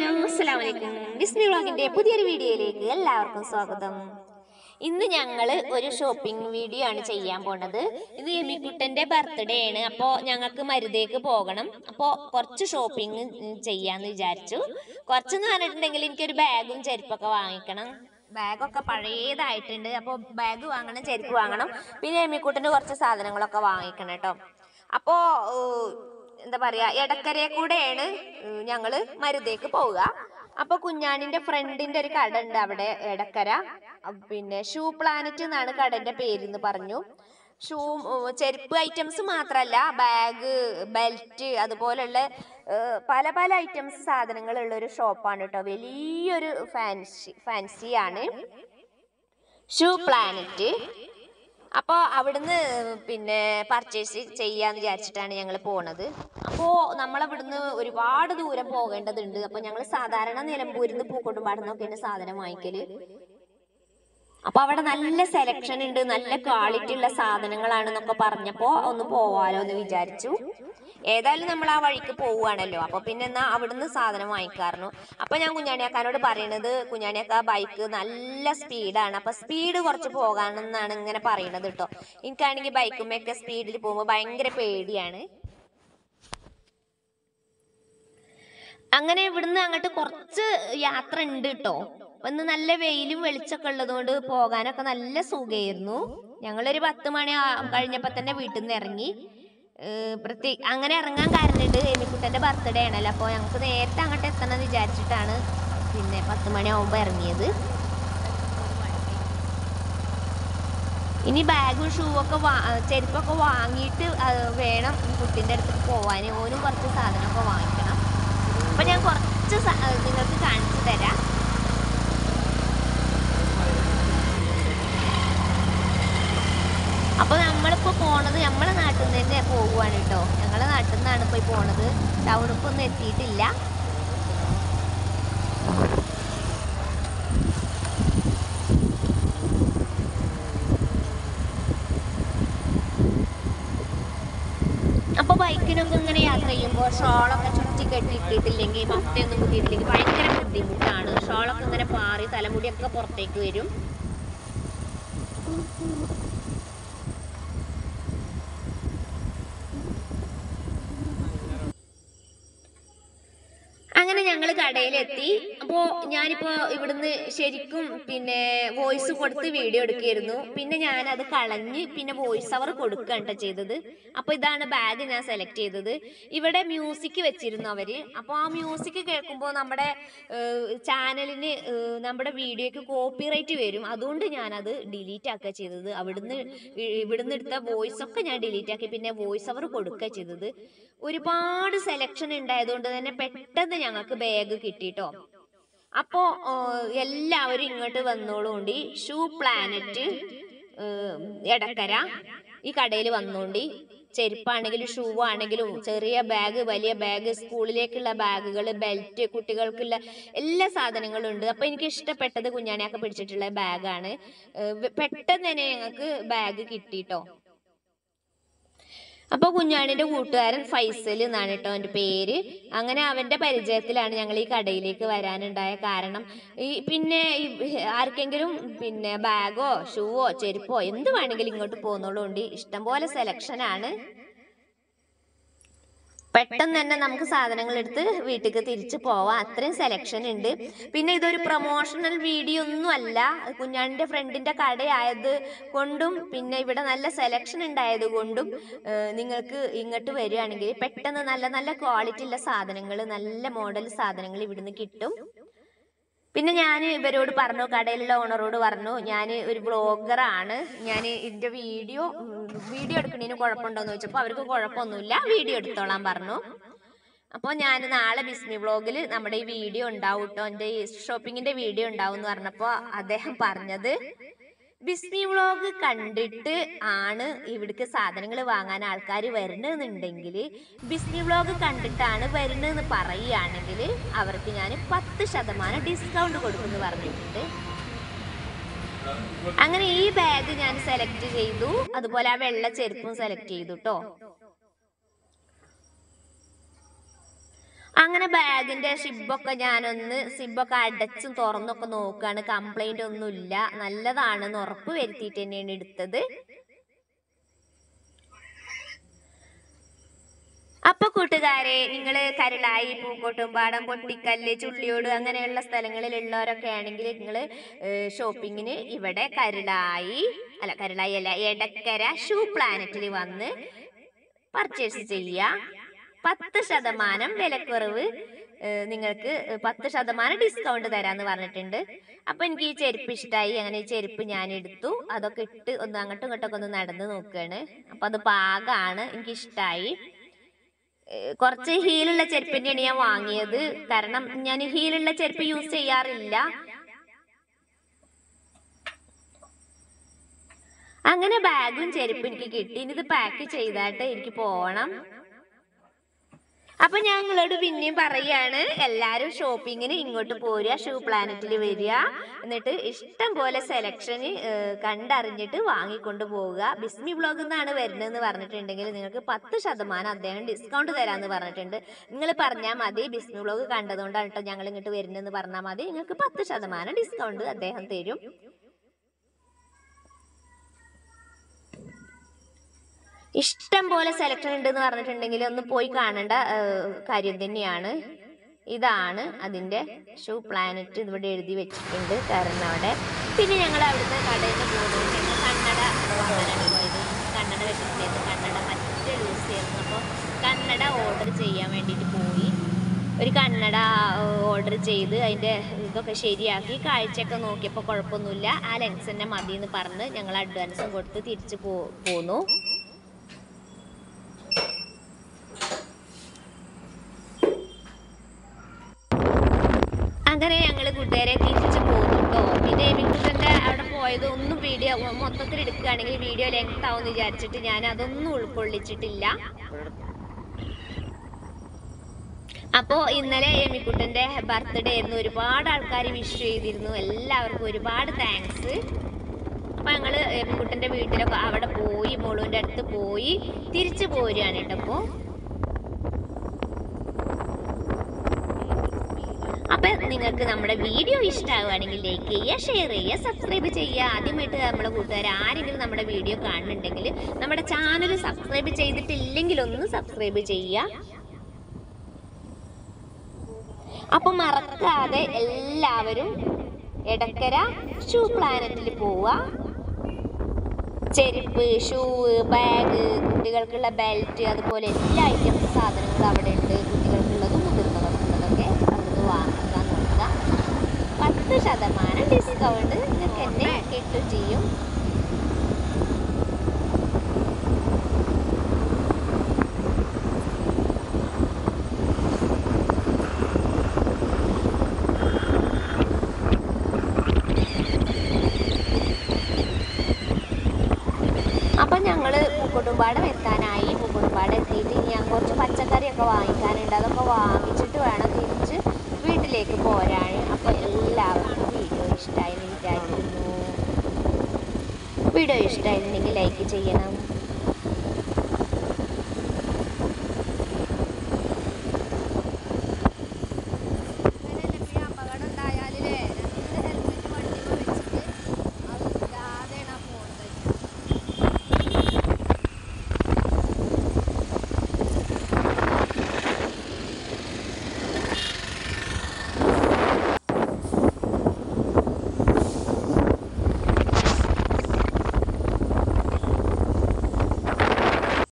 hello അസ്സലാമു അലൈക്കും Disney വ്ളോഗിന്റെ പുതിയൊരു വീഡിയോയിലേക്ക് എല്ലാവർക്കും സ്വാഗതം ഇന്ന് ഞങ്ങൾ ഒരു ഷോപ്പിംഗ് വീഡിയോ ആണ് ചെയ്യാൻ പോണത് ഇത് എമിക്കുട്ടന്റെ ബർത്ത്ഡേ ആണ് അപ്പോൾ ഞങ്ങൾക്ക് മരുതേക്ക് പോകണം അപ്പോൾ കുറച്ച് ഷോപ്പിംഗ് ചെയ്യാന്ന് വിചാരിച്ചു കുറച്ചെന്ന് പറഞ്ഞിട്ടുണ്ടെങ്കിൽ എനിക്കൊരു ബാഗും ചെരുപ്പൊക്കെ വാങ്ങിക്കണം ബാഗൊക്കെ പഴയതായിട്ടുണ്ട് അപ്പോൾ ബാഗ് വാങ്ങണം ചെരുപ്പ് വാങ്ങണം പിന്നെ എമിക്കുട്ടന് കുറച്ച് സാധനങ്ങളൊക്കെ വാങ്ങിക്കണം കേട്ടോ അപ്പോൾ എന്താ പറയാ എടക്കരയെ കൂടെയാണ് ഉം, ഞങ്ങള് മരുതേക്ക് പോവുക അപ്പൊ കുഞ്ഞാണിന്റെ ഫ്രണ്ടിന്റെ ഒരു കട ഉണ്ട് അവിടെ എടക്കര അഹ് പിന്നെ ഷൂ പ്ലാനറ്റ് എന്നാണ് കടന്റെ പേരെന്ന് പറഞ്ഞു ഷൂ ഉം, ചെരുപ്പ് ഐറ്റംസ് മാത്രല്ല ബാഗ് ബെൽറ്റ് അതുപോലുള്ള ഏഹ്, പല പല ഐറ്റംസ് സാധനങ്ങൾ ഉള്ള ഒരു ഷോപ്പാണ് കേട്ടോ വലിയൊരു ഫാൻസി ഫാൻസി ആണ് ഷൂ പ്ലാനറ്റ് അപ്പോൾ അവിടുന്ന് പിന്നെ പർച്ചേസ് ചെയ്യാന്ന് വിചാരിച്ചിട്ടാണ് ഞങ്ങൾ പോണത് അപ്പോൾ നമ്മളവിടുന്ന് ഒരുപാട് ദൂരം പോകേണ്ടതുണ്ട് അപ്പോൾ ഞങ്ങൾ സാധാരണ നിലമ്പൂരിൽ നിന്ന് പൂക്കോട്ടുംപാടുന്നൊക്കെയാണ് സാധനം വാങ്ങിക്കല് അപ്പൊ അവിടെ നല്ല സെലക്ഷൻ ഉണ്ട് നല്ല ക്വാളിറ്റി ഉള്ള സാധനങ്ങളാണെന്നൊക്കെ പറഞ്ഞപ്പോ ഒന്ന് പോവാലോ എന്ന് വിചാരിച്ചു ഏതായാലും നമ്മൾ ആ വഴിക്ക് പോവുകയാണല്ലോ അപ്പൊ പിന്നെ എന്നാ അവിടുന്ന് സാധനം വാങ്ങിക്കാറുന്നു അപ്പൊ ഞാൻ കുഞ്ഞാണിയാക്കാനോട് പറയണത് കുഞ്ഞാണിയാക്ക ബൈക്ക് നല്ല സ്പീഡാണ് അപ്പൊ സ്പീഡ് കുറച്ച് പോകാനെന്നാണ് ഇങ്ങനെ പറയണത് കേട്ടോ എനിക്കാണെങ്കിൽ ബൈക്കുമൊക്കെ സ്പീഡിൽ പോകുമ്പോൾ ഭയങ്കര പേടിയാണ് അങ്ങനെ ഇവിടുന്ന് അങ്ങോട്ട് കുറച്ച് യാത്ര ഉണ്ട് കേട്ടോ ഒന്ന് നല്ല വെയിലും വെളിച്ചൊക്കെ ഉള്ളതുകൊണ്ട് പോകാനൊക്കെ നല്ല സുഖമായിരുന്നു ഞങ്ങളൊരു പത്ത് മണി ആ- കഴിഞ്ഞപ്പോ തന്നെ വീട്ടിൽ നിന്ന് ഇറങ്ങി പ്രത്യേക അങ്ങനെ ഇറങ്ങാൻ കാരണമുണ്ട് എമിക്കുട്ടന്റെ ബർത്ത്ഡേ ആണല്ലോ അപ്പോൾ ഞങ്ങൾക്ക് നേരത്തെ അങ്ങോട്ട് എത്തണം എന്ന് വിചാരിച്ചിട്ടാണ് പിന്നെ പത്ത് മണിയാവുമ്പോൾ ഇറങ്ങിയത് ഇനി ബാഗും ഷൂ ഒക്കെ വാ ചെരുപ്പൊക്കെ വാങ്ങിയിട്ട് അത് വേണം ഈ കുട്ടീൻ്റെ അടുത്ത് പോവാൻ ഓനും കുറച്ച് സാധനമൊക്കെ വാങ്ങിക്കണം അപ്പൊ ഞാൻ കുറച്ച് സ- ഏർ നിങ്ങൾക്ക് കാണിച്ചു തരാം അപ്പൊ നമ്മളിപ്പോ പോണത് നമ്മളെ നാട്ടിൽ നിന്ന് തന്നെ പോകുവാണ് കേട്ടോ ഞങ്ങളെ നാട്ടിൽ നിന്നാണ് ഇപ്പൊ ഈ പോണത് ടൗണിപ്പോ ഒന്നും എത്തിയിട്ടില്ല അപ്പൊ ബൈക്കിനൊക്കെ ഇങ്ങനെ യാത്ര ചെയ്യുമ്പോൾ ഷോളൊക്കെ ചുറ്റി കെട്ടിയിട്ടില്ലെങ്കിൽ മഫ്റ്റയൊന്നും കുത്തിയിട്ടില്ലെങ്കിൽ ഭയങ്കര ബുദ്ധിമുട്ടാണ് ഷോളൊക്കെ ഇങ്ങനെ പാറി തലമുടിയൊക്കെ പുറത്തേക്ക് വരും അങ്ങനെ ഞങ്ങൾ കടയിലെത്തി അപ്പോ ഞാനിപ്പോ ഇവിടുന്ന് ശരിക്കും പിന്നെ വോയിസ് കൊടുത്ത് വീഡിയോ എടുക്കുകയായിരുന്നു പിന്നെ ഞാൻ അത് കളഞ്ഞ് പിന്നെ വോയിസ് അവർ കൊടുക്കുകയാണ് ട്ടോ ചെയ്തത് അപ്പൊ ഇതാണ് ബാഗ് ഞാൻ സെലക്ട് ചെയ്തത് ഇവിടെ മ്യൂസിക് വെച്ചിരുന്നു അവര് അപ്പൊ ആ മ്യൂസിക് കേൾക്കുമ്പോൾ നമ്മുടെ ചാനലിന് നമ്മുടെ വീഡിയോക്ക് കോപ്പിറൈറ്റ് വരും അതുകൊണ്ട് ഞാനത് ഡിലീറ്റ് ആക്കുക ചെയ്തത് അവിടുന്ന് ഇ- ഇവിടുന്ന് എടുത്ത വോയിസ് ഒക്കെ ഞാൻ ഡിലീറ്റ് ആക്കി പിന്നെ വോയിസ് അവർ കൊടുക്കുക ചെയ്തത് ഒരുപാട് സെലക്ഷൻ ഉണ്ടായതുകൊണ്ട് തന്നെ പെട്ടെന്ന് ഞങ്ങൾക്ക് ബാഗ് കിട്ടിട്ടോ അപ്പോ ഏഹ്, എല്ലാവരും ഇങ്ങോട്ട് വന്നോളുണ്ടി ഷൂ പ്ലാനറ്റ് ഏഹ്, എടക്കര ഈ കടയിൽ വന്നോണ്ടി ചെരുപ്പാണെങ്കിലും ഷൂ ആണെങ്കിലും ചെറിയ ബാഗ് വലിയ ബാഗ് സ്കൂളിലേക്കുള്ള ബാഗുകൾ ബെൽറ്റ് കുട്ടികൾക്കുള്ള എല്ലാ സാധനങ്ങളും ഉണ്ട് അപ്പൊ എനിക്ക് ഇഷ്ടപ്പെട്ടത് കുഞ്ഞാണിയൊക്കെ പിടിച്ചിട്ടുള്ള ബാഗാണ് പെട്ടെന്ന് തന്നെ ഞങ്ങൾക്ക് ബാഗ് കിട്ടിട്ടോ അപ്പൊ കുഞ്ഞാണിന്റെ കൂട്ടുകാരൻ ഫൈസൽ എന്നാണ് കേട്ടോ അവന്റെ പേര് അങ്ങനെ അവന്റെ പരിചയത്തിലാണ് ഞങ്ങൾ ഈ കടയിലേക്ക് വരാനുണ്ടായ കാരണം ഈ പിന്നെ ഈ ആർക്കെങ്കിലും പിന്നെ ബാഗോ ഷൂവോ ചെരുപ്പോ എന്ത് വേണമെങ്കിലും ഇങ്ങോട്ട് പോകുന്നോളുണ്ട് ഇഷ്ടംപോലെ സെലക്ഷൻ ആണ് പെട്ടെന്ന് തന്നെ നമുക്ക് സാധനങ്ങൾ എടുത്ത് വീട്ടിലേക്ക് തിരിച്ചു പോവാം അത്രയും സെലക്ഷൻ ഉണ്ട് പിന്നെ ഇതൊരു പ്രൊമോഷണൽ വീഡിയോ ഒന്നും അല്ല കുഞ്ഞാണിന്റെ ഫ്രണ്ടിന്റെ കടയായത് കൊണ്ടും പിന്നെ ഇവിടെ നല്ല സെലക്ഷൻ ഉണ്ടായത് കൊണ്ടും ഏഹ്, നിങ്ങൾക്ക് ഇങ്ങോട്ട് വരികയാണെങ്കിൽ പെട്ടെന്ന് നല്ല നല്ല ക്വാളിറ്റി ഉള്ള സാധനങ്ങൾ നല്ല മോഡൽ സാധനങ്ങൾ ഇവിടുന്ന് കിട്ടും പിന്നെ ഞാൻ ഇവരോട് പറഞ്ഞു കടയിലുള്ള ഓണറോട് പറഞ്ഞു ഞാൻ ഒരു ബ്ലോഗറാണ് ഞാൻ ഇതിന്റെ വീഡിയോ വീഡിയോ എടുക്കുന്നതിന് കുഴപ്പമുണ്ടോന്ന് ചോദിച്ചപ്പോൾ അവർക്ക് കുഴപ്പമൊന്നുമില്ല വീഡിയോ എടുത്തോളാൻ പറഞ്ഞു അപ്പോൾ ഞാൻ നാളെ ബിസ്മി വ്ളോഗിൽ നമ്മുടെ ഈ വീഡിയോ ഉണ്ടാവും കേട്ടോ എൻ്റെ ഈ ഷോപ്പിങ്ങിന്റെ വീഡിയോ ഉണ്ടാവും എന്ന് പറഞ്ഞപ്പോൾ അദ്ദേഹം പറഞ്ഞത് ബിസ്മി വ്ളോഗ് കണ്ടിട്ട് ആണ് ഇവിടേക്ക് സാധനങ്ങൾ വാങ്ങാൻ ആൾക്കാർ വരണമെന്നുണ്ടെങ്കിൽ ബിസ്മി വ്ളോഗ് കണ്ടിട്ടാണ് വരുന്നതെന്ന് പറയുകയാണെങ്കിൽ അവർക്ക് ഞാൻ പത്ത് ശതമാനം ഡിസ്കൗണ്ട് കൊടുക്കുമെന്ന് പറഞ്ഞിട്ടുണ്ട് അങ്ങനെ ഈ ബാഗ് ഞാൻ സെലക്ട് ചെയ്തു അതുപോലെ ആ വെള്ള ചെരുപ്പും സെലക്ട് ചെയ്തു കേട്ടോ അങ്ങനെ ബാഗിന്റെ ഷിബൊക്കെ ഞാനൊന്ന് സിബൊക്കെ അടച്ചും തുറന്നൊക്കെ നോക്കുകയാണ് കംപ്ലൈന്റ് ഒന്നുമില്ല നല്ലതാണെന്ന് ഉറപ്പ് വരുത്തിയിട്ട് തന്നെയാണ് എടുത്തത് അപ്പൊ കൂട്ടുകാരെ നിങ്ങൾ കരുളായി പൂക്കോട്ടുംപാടം പൊട്ടിക്കല്ല് ചുള്ളിയോട് അങ്ങനെയുള്ള സ്ഥലങ്ങളിലുള്ളവരൊക്കെ ആണെങ്കിൽ നിങ്ങൾ ഷോപ്പിങ്ങിന് ഇവിടെ കരുളായി അല്ല കരുളായി അല്ല എടക്കര ഷൂ പ്ലാനറ്റിൽ വന്ന് പർച്ചേസ് ചെയ്യുക പത്ത് ശതമാനം വിലക്കുറവ് ഏഹ് നിങ്ങൾക്ക് പത്ത് ശതമാനം ഡിസ്കൗണ്ട് തരാന്ന് പറഞ്ഞിട്ടുണ്ട് അപ്പൊ എനിക്ക് ഈ ചെരുപ്പ് ഇഷ്ടമായി അങ്ങനെ ഈ ചെരുപ്പ് ഞാൻ എടുത്തു അതൊക്കെ ഇട്ട് ഒന്ന് അങ്ങോട്ടും ഇങ്ങോട്ടൊക്കെ ഒന്ന് നടന്ന് നോക്കുകയാണ് അപ്പൊ അത് പാകാണ് എനിക്ക് ഇഷ്ടമായി ഏഹ് കുറച്ച് ഹീലുള്ള ചെരുപ്പ് തന്നെയാണ് ഞാൻ വാങ്ങിയത് കാരണം ഞാൻ ഹീലുള്ള ചെരുപ്പ് യൂസ് ചെയ്യാറില്ല അങ്ങനെ ബാഗും ചെരുപ്പും എനിക്ക് കിട്ടി ഇനി ഇത് പാക്ക് ചെയ്തായിട്ട് എനിക്ക് പോകണം അപ്പൊ ഞങ്ങളോട് പിന്നെയും പറയാണ് എല്ലാരും ഷോപ്പിങ്ങിന് ഇങ്ങോട്ട് പോരുക ഷൂ പ്ലാനറ്റിൽ വരിക എന്നിട്ട് ഇഷ്ടം പോലെ സെലക്ഷന് കണ്ടറിഞ്ഞിട്ട് വാങ്ങിക്കൊണ്ട് പോവുക ബിസ്മി ബ്ലോഗ് എന്നാണ് വരുന്നതെന്ന് പറഞ്ഞിട്ടുണ്ടെങ്കിൽ നിങ്ങൾക്ക് പത്ത് ശതമാനം അദ്ദേഹം ഡിസ്കൗണ്ട് തരാമെന്ന് പറഞ്ഞിട്ടുണ്ട് നിങ്ങൾ പറഞ്ഞാൽ മതി ബിസ്മി ബ്ലോഗ് കണ്ടതുകൊണ്ടാണ് കേട്ടോ ഞങ്ങൾ ഇങ്ങോട്ട് വരുന്നതെന്ന് പറഞ്ഞാൽ മതി നിങ്ങൾക്ക് പത്ത് ശതമാനം ഡിസ്കൗണ്ട് അദ്ദേഹം തരും ഇഷ്ടം പോലെ സെലക്ഷൻ ഉണ്ട് എന്ന് പറഞ്ഞിട്ടുണ്ടെങ്കിൽ ഒന്ന് പോയി കാണേണ്ട ഏഹ്, കാര്യം തന്നെയാണ് ഇതാണ് അതിൻ്റെ ഷൂ പ്ലാനറ്റ് ഇവിടെ എഴുതി വെച്ചിട്ടുണ്ട് കാരണം അവിടെ പിന്നെ ഞങ്ങൾ അവിടുന്ന് കടയിൽ നിന്ന് പോകുന്നത് ഞങ്ങൾ കന്നഡ വാങ്ങാനാണ് പോയത് കന്നഡ വെച്ചിട്ടുണ്ടായിരുന്നു കന്നഡ പറ്റ ലൂസ് ആയിരുന്നു അപ്പോൾ കന്നഡ ഓർഡർ ചെയ്യാൻ വേണ്ടിയിട്ട് പോയി ഒരു കന്നഡ ഓർഡർ ചെയ്ത് അതിൻ്റെ ഇതൊക്കെ ശരിയാക്കി കാഴ്ചയൊക്കെ നോക്കിയപ്പോൾ കുഴപ്പമൊന്നുമില്ല ആ ലെൻസ് തന്നെ മതി എന്ന് പറഞ്ഞ് ഞങ്ങൾ അഡ്വാൻസും കൊടുത്ത് തിരിച്ച് പോ പോന്നു അങ്ങനെ ഞങ്ങൾ കൂട്ടുകാരെ തിരിച്ചു പോകുന്നുണ്ടോ പിന്നെ മിക്കുട്ടൻ്റെ അവിടെ പോയത് ഒന്നും വീഡിയോ മൊത്തത്തിൽ എടുക്കുകയാണെങ്കിൽ വീഡിയോ ലെങ്ത് ആവും വിചാരിച്ചിട്ട് ഞാൻ അതൊന്നും ഉൾക്കൊള്ളിച്ചിട്ടില്ല അപ്പോൾ ഇന്നലെ എമിക്കുട്ടൻ്റെ ബർത്ത്ഡേ ആയിരുന്നു ഒരുപാട് ആൾക്കാർ വിഷ് ചെയ്തിരുന്നു എല്ലാവർക്കും ഒരുപാട് താങ്ക്സ് അപ്പോൾ ഞങ്ങൾ എമിക്കുട്ടൻ്റെ വീട്ടിലൊക്കെ അവിടെ പോയി മോളുവിൻ്റെ അടുത്ത് പോയി തിരിച്ചു പോരുകയാണ് കേട്ടോ അപ്പോൾ അപ്പൊ നിങ്ങൾക്ക് നമ്മുടെ വീഡിയോ ഇഷ്ടമാവുകയാണെങ്കിൽ ലൈക്ക് ചെയ്യുക ഷെയർ ചെയ്യുക സബ്സ്ക്രൈബ് ചെയ്യുക ആദ്യമായിട്ട് നമ്മുടെ കൂട്ടുകാർ ആരെങ്കിലും നമ്മുടെ വീഡിയോ കാണുന്നുണ്ടെങ്കിൽ നമ്മുടെ ചാനൽ സബ്സ്ക്രൈബ് ചെയ്തിട്ടില്ലെങ്കിൽ ഒന്ന് സബ്സ്ക്രൈബ് ചെയ്യുക അപ്പൊ മറക്കാതെ എല്ലാവരും എടക്കര ഷൂ പ്ലാനറ്റിൽ പോവുക ചെരുപ്പ് ഷൂ ബാഗ് കുട്ടികൾക്കുള്ള ബെൽറ്റ് അതുപോലെ എല്ലാ ഐറ്റംസ് സാധനങ്ങളും അവിടെ ഉണ്ട് കുട്ടികൾക്കുള്ളതും മുതിർന്നവർക്കുള്ളതൊക്കെ അവിടുന്ന് വാങ്ങിക്കാൻ നോക്കുക പത്ത് ശതമാനം ഡിസ്കൗണ്ട് നിങ്ങൾക്ക് എന്നെ കിട്ടും ചെയ്യും അപ്പം ഞങ്ങൾ പൂക്കോട്ടുംപാടം എത്താനായി പൂക്കോട്ടുംപാടം എത്തിയിട്ട് ഇനി ഞാൻ കുറച്ച് പച്ചക്കറിയൊക്കെ വാങ്ങിക്കാനുണ്ട് അതൊക്കെ വാങ്ങിച്ചിട്ട് വേണം തിരിച്ച് വീട്ടിലേക്ക് പോരാൻ അപ്പോൾ എല്ലാവർക്കും വീഡിയോ ഇഷ്ടമായി എന്ന് വിചാരിക്കുന്നു വീഡിയോ ഇഷ്ടമായിരുന്നെങ്കിൽ ലൈക്ക് ചെയ്യണം